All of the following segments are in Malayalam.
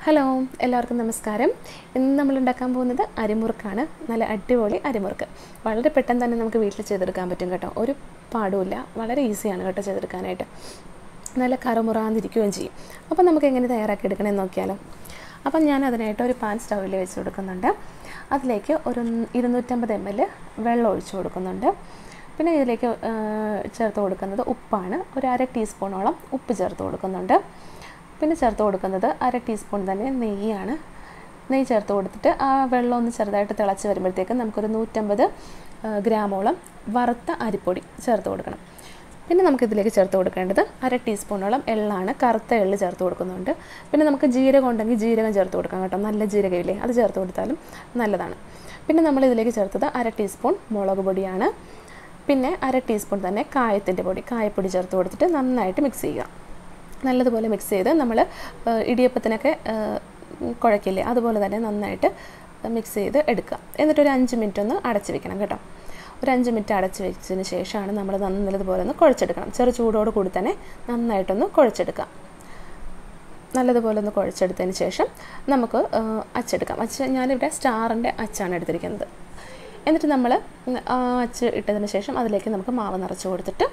ഹലോ എല്ലാവർക്കും നമസ്കാരം ഇന്ന് നമ്മൾ ഉണ്ടാക്കാൻ പോകുന്നത് അരിമുറുക്കാണ് നല്ല അടിപൊളി അരിമുറുക്ക് വളരെ പെട്ടെന്ന് തന്നെ നമുക്ക് വീട്ടിൽ ചെയ്തെടുക്കാൻ പറ്റും കേട്ടോ ഒരു പാടുമില്ല വളരെ ഈസിയാണ് കേട്ടോ ചെയ്തെടുക്കാനായിട്ട് നല്ല കറുമുറാന്നിരിക്കുകയും ചെയ്യും അപ്പോൾ നമുക്ക് എങ്ങനെ തയ്യാറാക്കി എടുക്കണമെന്ന് നോക്കിയാലോ അപ്പം ഞാൻ അതിനായിട്ട് ഒരു പാൻ സ്റ്റൗവിൽ വെച്ച് കൊടുക്കുന്നുണ്ട് അതിലേക്ക് ഒരു ഇരുന്നൂറ്റമ്പത് എം എൽ വെള്ളം ഒഴിച്ച് കൊടുക്കുന്നുണ്ട് പിന്നെ ഇതിലേക്ക് ആ, ചേർത്ത് കൊടുക്കുന്നത് ഉപ്പാണ് ഒരു അര ടീസ്പൂണോളം ഉപ്പ് ചേർത്ത് കൊടുക്കുന്നുണ്ട് പിന്നെ ചേർത്ത് കൊടുക്കുന്നത് അര ടീസ്പൂൺ തന്നെ നെയ്യാണ് നെയ്യ് ചേർത്ത് കൊടുത്തിട്ട് ആ വെള്ളം ഒന്ന് ചെറുതായിട്ട് തിളച്ച് വരുമ്പോഴത്തേക്കും നമുക്കൊരു നൂറ്റമ്പത് ആ, ഗ്രാമോളം വറുത്ത അരിപ്പൊടി ചേർത്ത് കൊടുക്കണം പിന്നെ നമുക്ക് ഇതിലേക്ക് ചേർത്ത് കൊടുക്കേണ്ടത് അര ടീസ്പൂണോളം എള്ളാണ് കറുത്ത എള്ള് ചേർത്ത് കൊടുക്കുന്നുണ്ട് പിന്നെ നമുക്ക് ജീരകം ഉണ്ടെങ്കിൽ ജീരകം ചേർത്ത് കൊടുക്കാം കേട്ടോ നല്ല ജീരകമില്ലേ അത് ചേർത്ത് കൊടുത്താലും നല്ലതാണ് പിന്നെ നമ്മൾ ഇതിലേക്ക് ചേർത്തത് അര ടീസ്പൂൺ മുളക് പൊടിയാണ് പിന്നെ അര ടീസ്പൂൺ തന്നെ കായത്തിൻ്റെ പൊടി കായപ്പൊടി ചേർത്ത് കൊടുത്തിട്ട് നന്നായിട്ട് മിക്സ് ചെയ്യുക നല്ലതുപോലെ മിക്സ് ചെയ്ത് നമ്മൾ ഇടിയപ്പത്തിനൊക്കെ ആ, കുഴക്കില്ലേ അതുപോലെ തന്നെ നന്നായിട്ട് മിക്സ് ചെയ്ത് എടുക്കുക എന്നിട്ട് ഒരു അഞ്ച് മിനിറ്റ് ഒന്ന് അടച്ച് വെക്കണം കേട്ടോ ഒരു അഞ്ച് മിനിറ്റ് അടച്ച് വെച്ചതിന് ശേഷമാണ് നമ്മൾ നല്ലതുപോലെ ഒന്ന് കുഴച്ചെടുക്കണം ചെറു ചൂടോട് കൂടി തന്നെ നന്നായിട്ടൊന്ന് കുഴച്ചെടുക്കാം നല്ലതുപോലെ ഒന്ന് കുഴച്ചെടുത്തതിന് ശേഷം നമുക്ക് ആ, അച്ചെടുക്കാം അച്ച് ഞാനിവിടെ സ്റ്റാറിൻ്റെ അച്ചാണ് എടുത്തിരിക്കുന്നത് എന്നിട്ട് നമ്മൾ ആ അച്ച് ഇട്ടതിന് ശേഷം അതിലേക്ക് നമുക്ക് മാവ് നിറച്ച് കൊടുത്തിട്ട്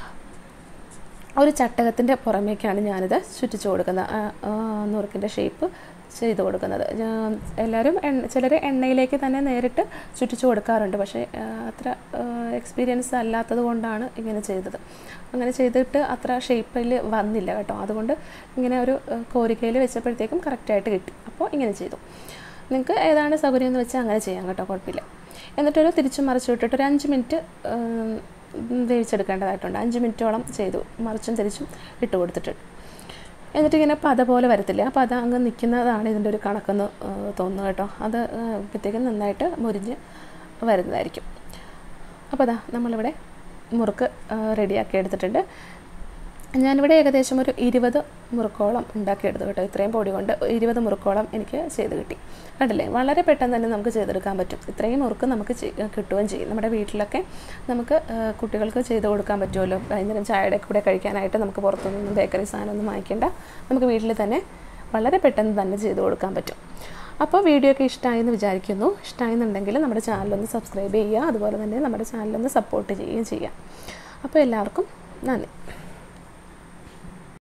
ഒരു ചട്ടകത്തിൻ്റെ പുറമേക്കാണ് ഞാനിത് ചുറ്റിച്ച് കൊടുക്കുന്നത് ആ, ആ, നുറുക്കിൻ്റെ ഷേപ്പ് ചെയ്ത് കൊടുക്കുന്നത് ഞാൻ- എല്ലാവരും എണ്ണ ചിലർ എണ്ണയിലേക്ക് തന്നെ നേരിട്ട് ചുറ്റിച്ച് കൊടുക്കാറുണ്ട് പക്ഷേ ആ, അത്ര എക്സ്പീരിയൻസ് അല്ലാത്തത് കൊണ്ടാണ് ഇങ്ങനെ ചെയ്തത് അങ്ങനെ ചെയ്തിട്ട് അത്ര ഷേപ്പിൽ വന്നില്ല കേട്ടോ അതുകൊണ്ട് ഇങ്ങനെ ഒരു കോരിക്കയിൽ വെച്ചപ്പോഴത്തേക്കും കറക്റ്റായിട്ട് കിട്ടി അപ്പോൾ ഇങ്ങനെ ചെയ്തു നിങ്ങൾക്ക് ഏതാണ് സൗകര്യം എന്ന് വെച്ചാൽ അങ്ങനെ ചെയ്യാം കേട്ടോ കുഴപ്പമില്ല എന്നിട്ടൊരു തിരിച്ചും മറിച്ചു വിട്ടിട്ട് ഒരു അഞ്ച് മിനിറ്റ് ഉം, വേവിച്ചെടുക്കേണ്ടതായിട്ടുണ്ട് അഞ്ച് മിനിറ്റോളം ചെയ്തു മറിച്ചും തിരിച്ചും ഇട്ട് കൊടുത്തിട്ടുണ്ട് എന്നിട്ട് ഇങ്ങനെ പത പോലെ വരത്തില്ല ആ പത അങ്ങ് നിൽക്കുന്നതാണ് ഇതിൻ്റെ ഒരു കണക്കെന്ന് ആ, തോന്നുന്നു കേട്ടോ അത് അപ്പോഴത്തേക്കും നന്നായിട്ട് മുരിഞ്ഞ് വരുന്നതായിരിക്കും അപ്പോൾ അതാ നമ്മളിവിടെ മുറുക്ക് റെഡിയാക്കി എടുത്തിട്ടുണ്ട് ഞാനിവിടെ ഏകദേശം ഒരു ഇരുപത് മുറുക്കോളം ഉണ്ടാക്കിയെടുത്തു കേട്ടോ ഇത്രയും പൊടി കൊണ്ട് ഇരുപത് മുറുക്കോളം എനിക്ക് ചെയ്ത് കിട്ടി കണ്ടില്ലേ വളരെ പെട്ടെന്ന് തന്നെ നമുക്ക് ചെയ്തെടുക്കാൻ പറ്റും ഇത്രയും മുറുക്ക് നമുക്ക് ചെയ്- കിട്ടുകയും ചെയ്യും നമ്മുടെ വീട്ടിലൊക്കെ നമുക്ക് ആ, കുട്ടികൾക്ക് ചെയ്ത് കൊടുക്കാൻ പറ്റുമല്ലോ വൈകുന്നേരം ചായയുടെ കൂടെ കഴിക്കാനായിട്ട് നമുക്ക് പുറത്തുനിന്നും ബേക്കറി സാധനമൊന്നും വാങ്ങിക്കേണ്ട നമുക്ക് വീട്ടിൽ തന്നെ വളരെ പെട്ടെന്ന് തന്നെ ചെയ്ത് കൊടുക്കാൻ പറ്റും അപ്പോൾ വീഡിയോ ഒക്കെ ഇഷ്ടമായെന്ന് വിചാരിക്കുന്നു ഇഷ്ടമായെന്നുണ്ടെങ്കിൽ നമ്മുടെ ചാനലൊന്ന് സബ്സ്ക്രൈബ് ചെയ്യുക അതുപോലെ തന്നെ നമ്മുടെ ചാനലൊന്ന് സപ്പോർട്ട് ചെയ്യുകയും ചെയ്യുക അപ്പോൾ എല്ലാവർക്കും നന്ദി